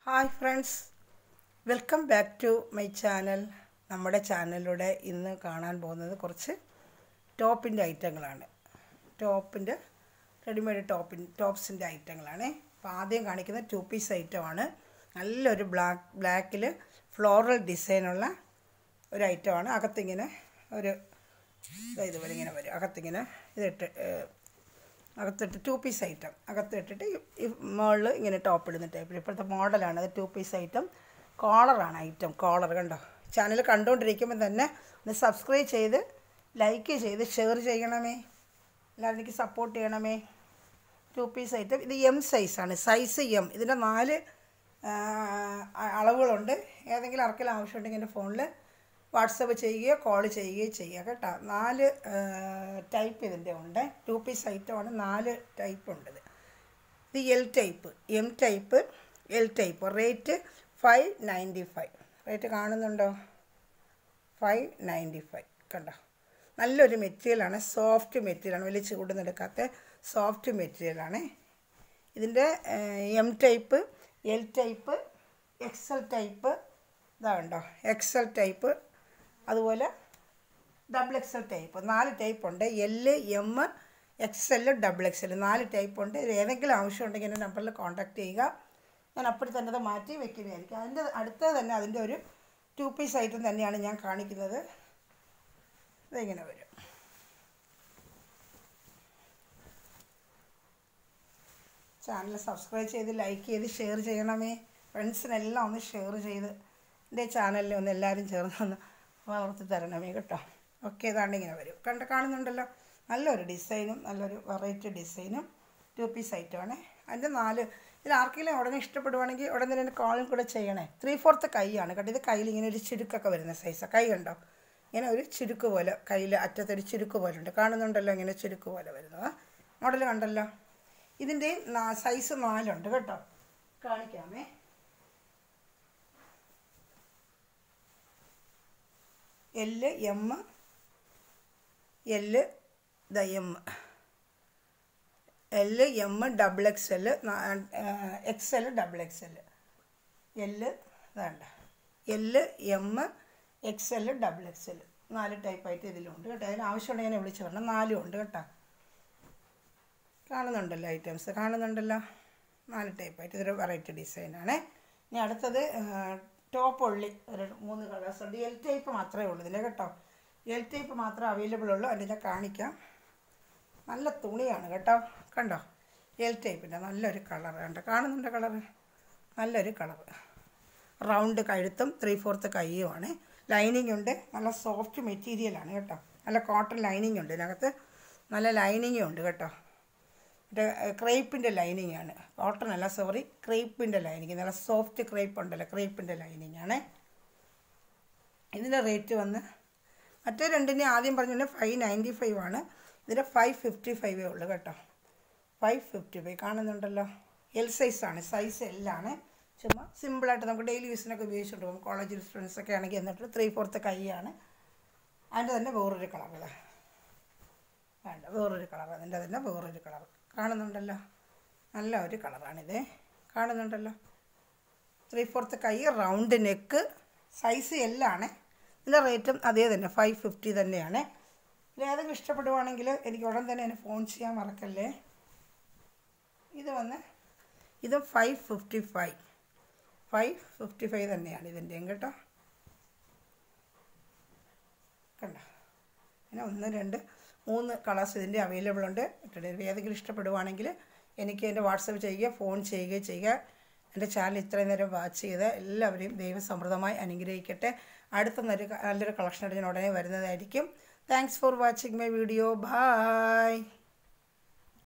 hi friends welcome back to my channel നമ്മുടെ ചാനലിലൂടെ ഇന്ന് കാണാൻ പോകുന്നത് കുറച്ച് ടോപ്പിൻ്റെ ഐറ്റങ്ങളാണ് ടോപ്പിൻ്റെ റെഡിമെയ്ഡ് ടോപ്പിൻ ടോപ്സിൻ്റെ ഐറ്റങ്ങളാണ് അപ്പോൾ ആദ്യം കാണിക്കുന്ന ടു പീസ് ഐറ്റമാണ് നല്ലൊരു ബ്ലാക്ക് ബ്ലാക്കിൽ ഫ്ലോറൽ ഡിസൈനുള്ള ഒരു ഐറ്റമാണ് അകത്തിങ്ങനെ ഒരു ദാ ഇതുപോലെ ഇങ്ങനെ വരും അകത്തിങ്ങനെ ഇതിട്ട് ഏഹ്, അകത്തിട്ട് ടു പീസ് ഐറ്റം അകത്തിട്ടിട്ട് ഈ മുകളിൽ ഇങ്ങനെ ടോപ്പ് ഇടുന്ന ടൈപ്പിൽ ഇപ്പോഴത്തെ മോഡലാണ് അത് ടു പീസ് ഐറ്റം കോളറാണ് ഐറ്റം കോളർ കണ്ടോ ചാനൽ കണ്ടുകൊണ്ടിരിക്കുമ്പോൾ തന്നെ ഒന്ന് സബ്സ്ക്രൈബ് ചെയ്ത് ലൈക്ക് ചെയ്ത് ഷെയർ ചെയ്യണമേ എല്ലാവരും എനിക്ക് സപ്പോർട്ട് ചെയ്യണമേ ടു പീസ് ഐറ്റം ഇത് എം സൈസാണ് സൈസ് എം ഇതിൻ്റെ നാല് ആ, അളവുകളുണ്ട് ഏതെങ്കിലും ആർക്കെങ്കിലും ആവശ്യമുണ്ടെങ്കിൽ എൻ്റെ ഫോണിൽ വാട്സപ്പ് ചെയ്യുകയോ കോൾ ചെയ്യുകയോ ചെയ്യുക കേട്ടോ നാല് ടൈപ്പ് ഇതിൻ്റെ ഉണ്ട് ടു പീസ് ഐറ്റമാണ് നാല് ടൈപ്പ് ഉണ്ട് ഇത് ഇത് L type M type L type rate five ninety five rate കാണുന്നുണ്ടോ ഫൈവ് നയൻറ്റി ഫൈവ് കണ്ടോ നല്ലൊരു മെറ്റീരിയലാണ് സോഫ്റ്റ് മെറ്റീരിയലാണ് വലിയ ചൂടൊന്നും എടുക്കാത്ത സോഫ്റ്റ് മെറ്റീരിയലാണ് ഇതിൻ്റെ M type L type XL type ഇതാ കണ്ടോ എക്സൽ ടൈപ്പ് അതുപോലെ ഡബിൾ എക്സൽ ടൈപ്പ് നാല് ടൈപ്പ് ഉണ്ട് L M XL double XL നാല് ടൈപ്പ് ഉണ്ട് ഇത് ഏതെങ്കിലും ആവശ്യമുണ്ടെങ്കിൽ എൻ്റെ നമ്പറിൽ കോൺടാക്റ്റ് ചെയ്യുക ഞാൻ അപ്പോൾ തന്നെ അത് മാറ്റി വെക്കുന്നതായിരിക്കും അതിൻ്റെ അടുത്ത തന്നെ അതിൻ്റെ ഒരു ടു പീസ് ഐറ്റം തന്നെയാണ് ഞാൻ കാണിക്കുന്നത് ഇതിങ്ങനെ വരും ചാനൽ സബ്സ്ക്രൈബ് ചെയ്ത് ലൈക്ക് ചെയ്ത് ഷെയർ ചെയ്യണമേ ഫ്രണ്ട്സിനെല്ലാം ഒന്ന് ഷെയർ ചെയ്ത് എൻ്റെ ചാനലിൽ ഒന്ന് എല്ലാവരും ചേർന്ന് ഒന്ന് വളർത്തി തരണമേ കേട്ടോ ഓക്കെ ഇതാണ്ട് ഇങ്ങനെ വരും കണ്ട് കാണുന്നുണ്ടല്ലോ നല്ലൊരു ഡിസൈനും നല്ലൊരു വെറൈറ്റി ഡിസൈനും ടു പീസ് ഐറ്റമാണ് അതിൻ്റെ നാല് ഇതിൽ ആർക്കെങ്കിലും ഉടനെ ഇഷ്ടപ്പെടുവാണെങ്കിൽ ഉടനെ തന്നെ കോളും കൂടെ ചെയ്യണേ ത്രീ ഫോർത്ത് കൈയാണ് കേട്ടോ ഇത് കയ്യിൽ ഇങ്ങനെ ഒരു ചുരുക്കൊക്കെ വരുന്ന സൈസാണ് കൈ കണ്ടോ ഇങ്ങനെ ഒരു ചുരുക്ക് പോലെ കയ്യിൽ അറ്റത്തൊരു ചുരുക്ക് പോലെ ഉണ്ട് കാണുന്നുണ്ടല്ലോ ഇങ്ങനെ ചുരുക്ക് പോലെ വരുന്നത് മോഡൽ കണ്ടല്ലോ ഇതിൻ്റെ സൈസ് നാലുണ്ട് കേട്ടോ കാണിക്കാമേ L M L the M L M double X L X L double X L L വേണ്ട L M X L double X L നാല് ടൈപ്പായിട്ട് ഇതിലുണ്ട് കേട്ടോ അതിന് ആവശ്യമുണ്ടെങ്കിൽ എന്നെ വിളിച്ച് പറഞ്ഞാൽ നാലും ഉണ്ട് കേട്ടോ കാണുന്നുണ്ടല്ലോ ഐറ്റംസ് കാണുന്നുണ്ടല്ലോ നാല് ടൈപ്പായിട്ട് ഇതൊരു വെറൈറ്റി ഡിസൈനാണ് ഇനി അടുത്തത് ടോപ്പ് ഉള്ളി ഒരു മൂന്ന് കളേഴ്സ് ഉണ്ട് എൽ ടൈപ്പ് മാത്രമേ ഉള്ളൂ ഇതിൻ്റെ കേട്ടോ എൽ ടൈപ്പ് മാത്രമേ അവൈലബിൾ ഉള്ളൂ അതിൻ്റെ ഞാൻ കാണിക്കാം നല്ല തുണിയാണ് കേട്ടോ കണ്ടോ എൽ ടൈപ്പിൻ്റെ നല്ലൊരു കളർ കണ്ടോ കാണുന്നുണ്ട് കളറ് നല്ലൊരു കളർ റൗണ്ട് കഴുത്തും ത്രീ ഫോർത്ത് കയ്യുമാണ് ലൈനിങ് ഉണ്ട് നല്ല സോഫ്റ്റ് മെറ്റീരിയലാണ് കേട്ടോ നല്ല കോട്ടൺ ലൈനിങ് ഉണ്ട് ഇതിനകത്ത് നല്ല ലൈനിങ്ങും ഉണ്ട് കേട്ടോ മറ്റേ ക്രേപ്പിൻ്റെ ലൈനിങ് ആണ് കോട്ടൺ അല്ല സോറി ക്രേപ്പിൻ്റെ ലൈനിങ് നല്ല സോഫ്റ്റ് ക്രേപ്പ് ഉണ്ടല്ലോ ക്രേപ്പിൻ്റെ ലൈനിങ് ആണ് ഇതിൻ്റെ റേറ്റ് വന്ന് മറ്റേ രണ്ടിനെ ആദ്യം പറഞ്ഞിട്ട് ഫൈവ് നയൻറ്റി ഫൈവ് ആണ് ഇതിൻ്റെ ഫൈവ് ഫിഫ്റ്റി ഫൈവേ ഉള്ളൂ കേട്ടോ ഫൈവ് ഫിഫ്റ്റി ഫൈവ് കാണുന്നുണ്ടല്ലോ എൽ സൈസാണ് സൈസ് എല്ലാണ് ചുമ്മാ സിമ്പിളായിട്ട് നമുക്ക് ഡെയിലി യൂസിനൊക്കെ ഉപയോഗിച്ചുകൊണ്ട് പോകും കോളേജ് സ്റ്റുഡൻസൊക്കെ ആണെങ്കിൽ എന്നിട്ട് ത്രീ ഫോർത്ത് കൈയാണ് അതിൻ്റെ തന്നെ വേറൊരു കളർ വേണ്ട വേറൊരു കളർ അതിൻ്റെ തന്നെ വേറൊരു കളർ കാണുന്നുണ്ടല്ലോ നല്ല ഒരു കളറാണിത് കാണുന്നുണ്ടല്ലോ ത്രീ ഫോർത്ത് കൈ റൗണ്ട് നെക്ക് സൈസ് എല്ലാണ് ഇതിൻ്റെ റേറ്റും അതേ തന്നെ ഫൈവ് ഫിഫ്റ്റി തന്നെയാണ് ഇതിൽ ഏതെങ്കിലും ഇഷ്ടപ്പെടുവാണെങ്കിൽ എനിക്ക് ഉടൻ തന്നെ എന്നെ ഫോൺ ചെയ്യാൻ മറക്കല്ലേ ഇത് വന്ന് ഇത് five fifty five five fifty five തന്നെയാണ് ഇതിൻ്റെയും കേട്ടോ കണ്ടോ പിന്നെ ഒന്ന് രണ്ട് മൂന്ന് കളേഴ്സ് ഇതിൻ്റെ അവൈലബിൾ ഉണ്ട് ഇട്ടിട്ട് ഏതെങ്കിലും ഇഷ്ടപ്പെടുവാണെങ്കിൽ എനിക്ക് എൻ്റെ വാട്സപ്പ് ചെയ്യുക ഫോൺ ചെയ്യുകയോ ചെയ്യുക എൻ്റെ ചാനൽ ഇത്രയും നേരം വാച്ച് ചെയ്ത് എല്ലാവരെയും ദൈവസമൃദ്ധമായി അനുഗ്രഹിക്കട്ടെ അടുത്ത നല്ലൊരു നല്ലൊരു കളക്ഷൻ ഞാൻ ഉടനെ വരുന്നതായിരിക്കും thanks for watching my video by